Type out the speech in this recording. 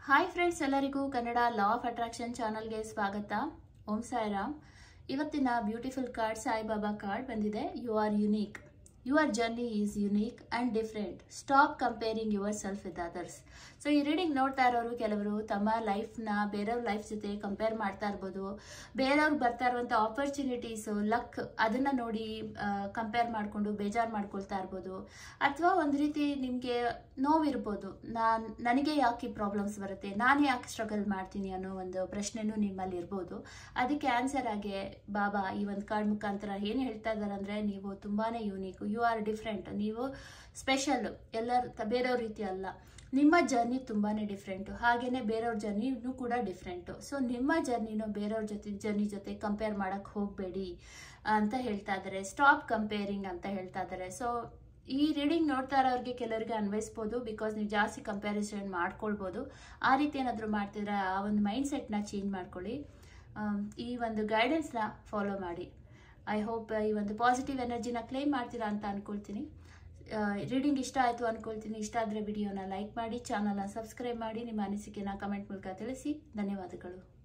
hi friends ಎಲ್ಲರಿಗೂ Kannada law of attraction ಚಾನಲ್ಗೆ ಸ್ವಾಗತ ಓಂ ಸಾಯಿರಾಮ್ ಇವತ್ತಿನ ಬ್ಯೂಟಿಫುಲ್ ಕಾರ್ಡ್ ಸಾಯಿಬಾಬಾ ಕಾರ್ಡ್ ಬಂದಿದೆ you are unique your journey is unique and different stop comparing yourself with others so ಈ reading ನೋಡ್ತಾ ಇರೋರು ಕೆಲವರು ತಮ್ಮ ಲೈಫ್ನ ಬೇರೆಯವ್ರ ಲೈಫ್ ಜೊತೆ ಕಂಪೇರ್ ಮಾಡ್ತಾ ಇರ್ಬೋದು ಬೇರೆಯವ್ರಿಗೆ ಬರ್ತಾ ಇರುವಂಥ ಆಪರ್ಚುನಿಟೀಸು ಲಕ್ ಅದನ್ನು ನೋಡಿ ಕಂಪೇರ್ ಮಾಡಿಕೊಂಡು ಬೇಜಾರು ಮಾಡ್ಕೊಳ್ತಾ ಇರ್ಬೋದು ಅಥವಾ ಒಂದು ರೀತಿ ನಿಮಗೆ ನೋವಿರ್ಬೋದು ನಾನು ನನಗೆ ಯಾಕೆ ಪ್ರಾಬ್ಲಮ್ಸ್ ಬರುತ್ತೆ ನಾನು ಯಾಕೆ ಸ್ಟ್ರಗಲ್ ಮಾಡ್ತೀನಿ ಅನ್ನೋ ಒಂದು ಪ್ರಶ್ನೆನೂ ನಿಮ್ಮಲ್ಲಿ ಇರ್ಬೋದು ಅದಕ್ಕೆ ಆನ್ಸರ್ ಆಗಿ ಬಾಬಾ ಈ ಒಂದು ಕಾರ್ಡ್ ಮುಖಾಂತರ ಏನು ಹೇಳ್ತಾ ಇದ್ದಾರೆ ಅಂದರೆ ನೀವು ತುಂಬಾ ಯೂನಿಕ್ ಯು ಆರ್ ಡಿಫ್ರೆಂಟ್ ನೀವು ಸ್ಪೆಷಲ್ ಎಲ್ಲರ ಬೇರೆಯವ್ರ ರೀತಿ ಅಲ್ಲ ನಿಮ್ಮ ಜರ್ನಿ ತುಂಬಾ ಡಿಫ್ರೆಂಟು ಹಾಗೆಯೇ ಬೇರೆಯವ್ರ ಜರ್ನಿನೂ ಕೂಡ ಡಿಫ್ರೆಂಟು ಸೊ ನಿಮ್ಮ ಜರ್ನಿನೂ ಬೇರೆಯವ್ರ ಜೊತೆ ಜರ್ನಿ ಜೊತೆ ಕಂಪೇರ್ ಮಾಡೋಕ್ಕೆ ಹೋಗಬೇಡಿ ಅಂತ ಹೇಳ್ತಾ ಇದ್ದಾರೆ ಸ್ಟಾಪ್ ಕಂಪೇರಿಂಗ್ ಅಂತ ಹೇಳ್ತಾ ಇದ್ದಾರೆ ಸೊ ಈ ರೀಡಿಂಗ್ ನೋಡ್ತಾ ಇರೋರಿಗೆ ಕೆಲವರಿಗೆ ಅನ್ವಯಿಸ್ಬೋದು ಬಿಕಾಸ್ ನೀವು ಜಾಸ್ತಿ ಕಂಪ್ಯಾರಿಸನ್ ಮಾಡ್ಕೊಳ್ಬೋದು ಆ ರೀತಿ ಏನಾದರೂ ಮಾಡ್ತಿದ್ರೆ ಆ ಒಂದು ಮೈಂಡ್ ಸೆಟ್ನ ಚೇಂಜ್ ಮಾಡ್ಕೊಳ್ಳಿ ಈ ಒಂದು ಗೈಡೆನ್ಸ್ನ ಫಾಲೋ ಮಾಡಿ ಐ ಹೋಪ್ ಈ ಒಂದು ಪಾಸಿಟಿವ್ ಎನರ್ಜಿನ ಕ್ಲೈಮ್ ಮಾಡ್ತೀರಾ ಅಂತ ಅಂದ್ಕೊಳ್ತೀನಿ ರೀಡಿಂಗ್ ಇಷ್ಟ ಆಯಿತು ಅಂದ್ಕೊಳ್ತೀನಿ ಇಷ್ಟ ಆದರೆ ವಿಡಿಯೋನ ಲೈಕ್ ಮಾಡಿ ಚಾನಲ್ನ ಸಬ್ಸ್ಕ್ರೈಬ್ ಮಾಡಿ ನಿಮ್ಮ ಅನಿಸಿಕೆನ ಕಮೆಂಟ್ ಮೂಲಕ ತಿಳಿಸಿ ಧನ್ಯವಾದಗಳು